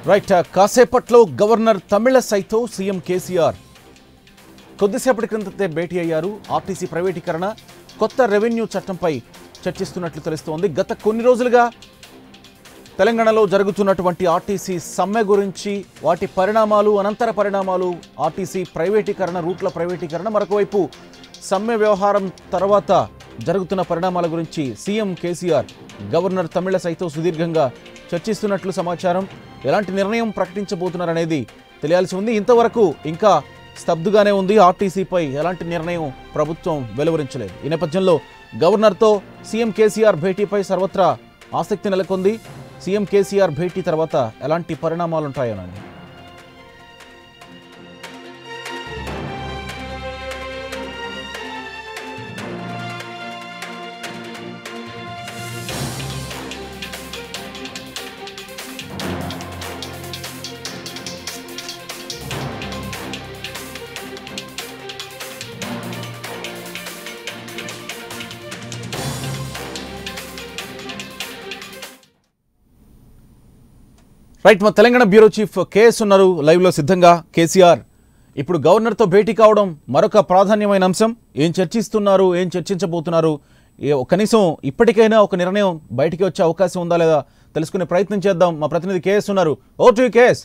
right కాసేపట్లో governor తమిళసైతో CM KCR కొద్దిసేపటి క్రితతే భేటీ అయ్యారు ఆర్టీసీ ప్రైవేటీకరణ కొత్త రెవెన్యూ చట్టంపై చర్చిస్తున్నట్లు తెలుస్తోంది గత కొన్ని రోజులుగా తెలంగాణలో జరుగుతున్నటువంటి ఆర్టీసీ సమ్మె గురించి వాటి పరిణామాలు అనంతర పరిణామాలు ఆర్టీసీ ప్రైవేటీకరణ రూట్ల ప్రైవేటీకరణ మరొకవైపు సమ్మె వ్యవహారం తర్వాత జరుగుతున్న పరిణామాల గురించి సీఎం కేసీఆర్ గవర్నర్ తమిళసైతో సుదీర్ఘంగా చర్చిస్తున్నట్లు సమాచారం ఎలాంటి నిర్ణయం ప్రకటించబోతున్నారనేది తెలియాల్సి ఉంది ఇంతవరకు ఇంకా స్తబ్దుగానే ఉంది ఆర్టీసీపై ఎలాంటి నిర్ణయం ప్రభుత్వం వెలువరించలేదు ఈ నేపథ్యంలో గవర్నర్తో సీఎం కేసీఆర్ భేటీపై సర్వత్రా ఆసక్తి నెలకొంది సీఎం కేసీఆర్ భేటీ తర్వాత ఎలాంటి పరిణామాలు ఉంటాయోనని రైట్ మా తెలంగాణ బ్యూరో చీఫ్ కేఎస్ ఉన్నారు లైవ్లో సిద్ధంగా కేసీఆర్ ఇప్పుడు గవర్నర్తో భేటీ కావడం మరొక ప్రాధాన్యమైన అంశం ఏం చర్చిస్తున్నారు ఏం చర్చించబోతున్నారు ఏ- కనీసం ఇప్పటికైనా ఒక నిర్ణయం బయటికి వచ్చే అవకాశం ఉందా లేదా తెలుసుకునే ప్రయత్నం చేద్దాం మా ప్రతినిధి కేఎస్ ఉన్నారు ఓ టు కేఎస్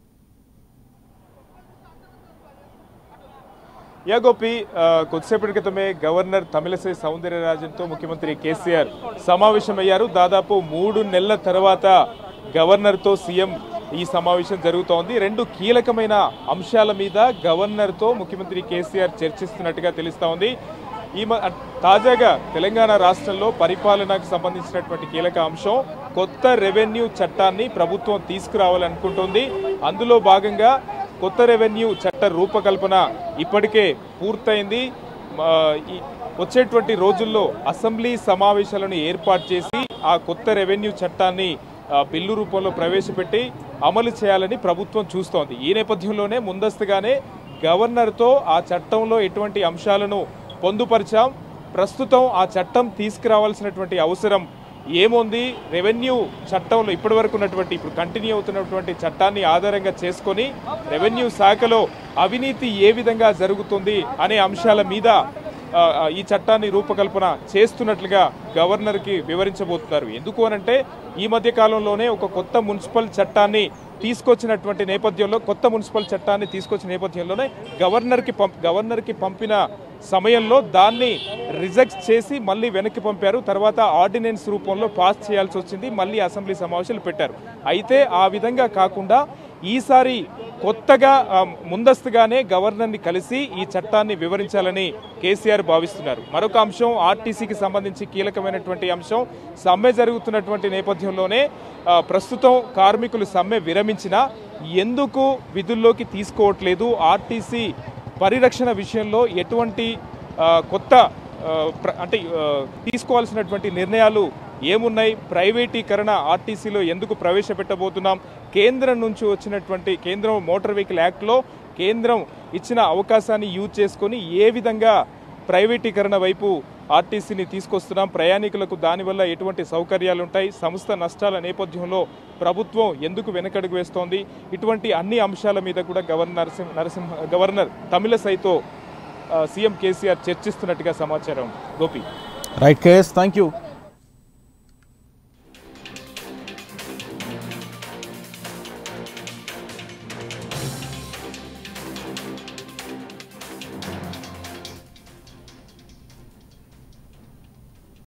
యా గోపి ఆ, కొద్దిసేపటి క్రితమే గవర్నర్ తమిళసై సౌందర్యరాజన్తో ముఖ్యమంత్రి కేసీఆర్ సమావేశమయ్యారు దాదాపు మూడు నెలల తర్వాత గవర్నర్తో సీఎం ఈ సమావేశం జరుగుతోంది రెండు కీలకమైన అంశాల మీద గవర్నర్తో ముఖ్యమంత్రి కేసీఆర్ చర్చిస్తున్నట్టుగా తెలుస్తా ఉంది ఈ మ- తాజాగా తెలంగాణ రాష్ట్రంలో పరిపాలనకు సంబంధించినటువంటి కీలక అంశం కొత్త రెవెన్యూ చట్టాన్ని ప్రభుత్వం తీసుకురావాలనుకుంటుంది అందులో భాగంగా కొత్త రెవెన్యూ చట్ట రూపకల్పన ఇప్పటికే పూర్తయింది మా- ఈ వచ్చేటువంటి రోజుల్లో అసెంబ్లీ సమావేశాలను ఏర్పాటు చేసి ఆ కొత్త రెవెన్యూ చట్టాన్ని ఆ, బిల్లు రూపంలో ప్రవేశపెట్టి అమలు చేయాలని ప్రభుత్వం చూస్తోంది ఈ నేపథ్యంలోనే ముందస్తుగానే గవర్నర్తో ఆ చట్టంలో ఎటువంటి అంశాలను పొందుపరిచాం ప్రస్తుతం ఆ చట్టం తీసుకురావాల్సినటువంటి అవసరం ఏముంది రెవెన్యూ చట్టంలో ఇప్పటివరకు ఉన్నటువంటి ఇప్పుడు కంటిన్యూ అవుతున్నటువంటి చట్టాన్ని ఆధారంగా చేసుకొని రెవెన్యూ శాఖలో అవినీతి ఏ విధంగా జరుగుతుంది అనే అంశాల మీద ఆ, ఆ, ఈ చట్టాన్ని రూపకల్పన చేస్తున్నట్లుగా గవర్నర్కి వివరించబోతున్నారు ఎందుకు అనంటే ఈ మధ్య కాలంలోనే ఒక కొత్త మున్సిపల్ చట్టాన్ని తీసుకొచ్చినటువంటి నేపథ్యంలో కొత్త మున్సిపల్ చట్టాన్ని తీసుకొచ్చిన నేపథ్యంలోనే గవర్నర్కి పంప్ గవర్నర్కి పంపిన సమయంలో దాన్ని రిజెక్ట్ చేసి మళ్ళీ వెనక్కి పంపారు తర్వాత ఆర్డినెన్స్ రూపంలో పాస్ చేయాల్సి వచ్చింది మళ్ళీ అసెంబ్లీ సమావేశాలు పెట్టారు అయితే ఆ విధంగా కాకుండా ఈసారి కొత్తగా ఆ, ముందస్తుగానే గవర్నర్ని కలిసి ఈ చట్టాన్ని వివరించాలని కేసీఆర్ భావిస్తున్నారు మరొక అంశం ఆర్టీసీకి సంబంధించి కీలకమైనటువంటి అంశం సమ్మె జరుగుతున్నటువంటి నేపథ్యంలోనే ఆ, ప్రస్తుతం కార్మికులు సమ్మె విరమించినా ఎందుకు విధుల్లోకి తీసుకోవట్లేదు ఆర్టీసీ పరిరక్షణ విషయంలో ఎటువంటి ఆ, కొత్త ఆ, ప్ర- అంటే ఆ, తీసుకోవాల్సినటువంటి నిర్ణయాలు ఏమున్నాయి ప్రైవేటీకరణ ఆర్టీసీలో ఎందుకు ప్రవేశపెట్టబోతున్నాం కేంద్రం నుంచి వచ్చినటువంటి కేంద్రం మోటార్ వెహికల్ యాక్ట్లో కేంద్రం ఇచ్చిన అవకాశాన్ని యూజ్ చేసుకొని ఏ విధంగా ప్రైవేటీకరణ వైపు ఆర్టీసీని తీసుకొస్తున్నాం ప్రయాణికులకు దానివల్ల ఎటువంటి సౌకర్యాలు ఉంటాయి సంస్థ నష్టాల నేపథ్యంలో ప్రభుత్వం ఎందుకు వెనకడుగు వేస్తోంది ఇటువంటి అన్ని అంశాల మీద కూడా గవర్నర్ నరసింహ నరసింహ గవర్నర్ తమిళసైతో ఆ, సీఎం కేసీఆర్ చర్చిస్తున్నట్టుగా సమాచారం Gopi right KS thank you